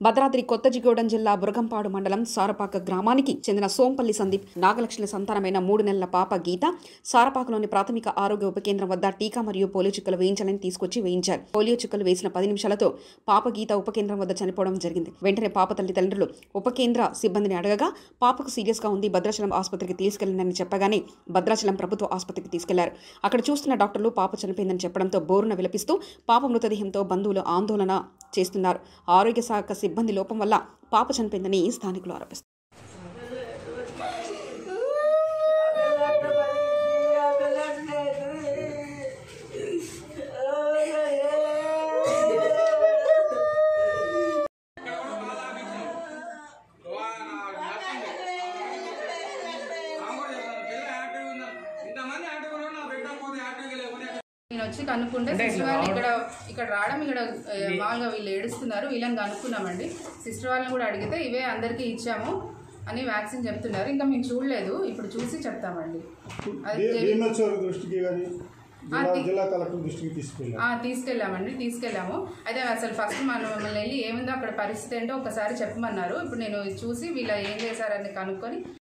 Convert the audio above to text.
భద్రాద్రి కొత్తజిగూడెం జిల్లా బురగంపాడు మండలం సారపాక గ్రామానికి చెందిన సోంపల్లి సందీప్ నాగలక్ష్మి సంతానమైన మూడు నెలల పాప గీత సారపాకలోని ప్రాథమిక ఆరోగ్య ఉప కేంద్రం వద్ద టీకా మరియు పోలియో చుక్కలు వేయించాలని తీసుకొచ్చి వేయించారు పోలియో చుక్కలు వేసిన పది నిమిషాలతో పాప గీత ఉప కేంద్రం వద్ద చనిపోవడం జరిగింది వెంటనే పాప తల్లిదండ్రులు ఉప కేంద్ర సిబ్బందిని అడగగా పాపకు సీరియస్ గా ఉంది భద్రాచలం ఆసుపత్రికి తీసుకెళ్లిందని చెప్పగానే భద్రాచలం ప్రభుత్వ ఆసుపత్రికి తీసుకెళ్లారు అక్కడ చూస్తున్న డాక్టర్లు పాప చనిపోయిందని చెప్పడంతో బోరున విలపిస్తూ పాప మృతదేహంతో బంధువులు ఆందోళన చేస్తున్నారు ఆరోగ్య శాఖ సిబ్బంది లోపం వల్ల పాప చనిపోయిందని స్థానికులు ఆరోపిస్తారు ఇంతమంది యాక్టివ్ ఉన్నారు నా బిడ్డ పోతే యాక్టివ్గా లేకపోతే నేను వచ్చి కనుక్కుంటే సిస్టర్ వాళ్ళు ఇక్కడ ఇక్కడ రావడం ఇక్కడ ఆ, మామూలుగా వీళ్ళు ఏడుస్తున్నారు వీళ్ళని కనుక్కున్నామండి సిస్టర్ వాళ్ళని కూడా అడిగితే ఇవే అందరికీ ఇచ్చాము అని వ్యాక్సిన్ చెప్తున్నారు ఇంకా మేము చూడలేదు ఇప్పుడు చూసి చెప్తామండి అది దీ- దీనోత్సవ దృష్టికి కానీ జిల్లా అది- జిల్లా కలెక్టర్ దృష్టికి తీసుకెళ్ళాం ఆ, తీసుకెళ్ళామండి తీసుకెళ్ళాము అయితే అసలు ఫస్ట్ మనం మమ్మల్ని వెళ్ళి ఏముందో అక్కడ పరిస్థితి ఏంటో ఒకసారి చెప్పమన్నారు ఇప్పుడు నేను చూసి వీళ్ళు ఏం చేశారని కనుక్కొని